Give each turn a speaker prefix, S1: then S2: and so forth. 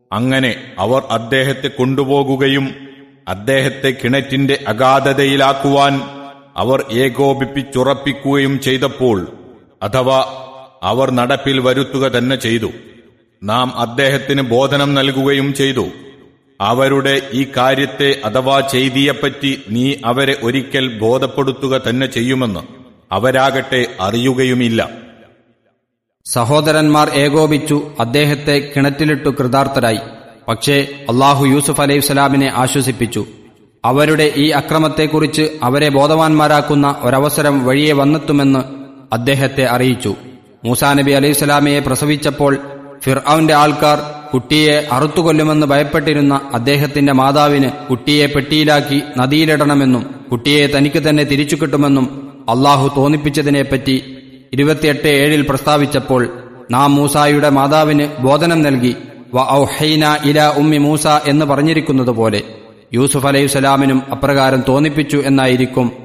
S1: അങ്ങനെ അവർ അദ്ദേഹത്തെ കൊണ്ടുപോകുകയും അദ്ദേഹത്തെ കിണറ്റിന്റെ അഗാധതയിലാക്കുവാൻ അവർ ഏകോപിപ്പിച്ചുറപ്പിക്കുകയും ചെയ്തപ്പോൾ അഥവാ അവർ നടപ്പിൽ വരുത്തുക തന്നെ ചെയ്തു നാം അദ്ദേഹത്തിന് ബോധനം നൽകുകയും ചെയ്തു അവരുടെ ഈ കാര്യത്തെ അഥവാ ചെയ്തിയെപ്പറ്റി നീ അവരെ ഒരിക്കൽ ബോധപ്പെടുത്തുക തന്നെ ചെയ്യുമെന്ന് അവരാകട്ടെ അറിയുകയുമില്ല
S2: സഹോദരന്മാർ ഏകോപിച്ചു അദ്ദേഹത്തെ കിണറ്റിലിട്ടു കൃതാർത്ഥരായി പക്ഷേ അള്ളാഹു യൂസുഫ് അലൈഹി സ്വലാമിനെ ആശ്വസിപ്പിച്ചു അവരുടെ ഈ അക്രമത്തെക്കുറിച്ച് അവരെ ബോധവാന്മാരാക്കുന്ന ഒരവസരം വഴിയെ വന്നെത്തുമെന്ന് അദ്ദേഹത്തെ അറിയിച്ചു മൂസാ നബി അലൈഹി സ്വലാമയെ പ്രസവിച്ചപ്പോൾ ഫിർഔന്റെ ആൾക്കാർ കുട്ടിയെ അറുത്തുകൊല്ലുമെന്ന് ഭയപ്പെട്ടിരുന്ന അദ്ദേഹത്തിന്റെ മാതാവിന് കുട്ടിയെ പെട്ടിയിലാക്കി നദിയിലിടണമെന്നും കുട്ടിയെ തനിക്ക് തന്നെ തിരിച്ചു കിട്ടുമെന്നും അള്ളാഹു തോന്നിപ്പിച്ചതിനെപ്പറ്റി ഇരുപത്തിയെട്ട് ഏഴിൽ പ്രസ്താവിച്ചപ്പോൾ നാം മൂസായുടെ മാതാവിന് ബോധനം നൽകി വ ഔഹൈന ഇല ഉമ്മി മൂസ എന്ന് പറഞ്ഞിരിക്കുന്നതുപോലെ യൂസുഫ് അലൈഹിസ്സലാമിനും അപ്രകാരം തോന്നിപ്പിച്ചു എന്നായിരിക്കും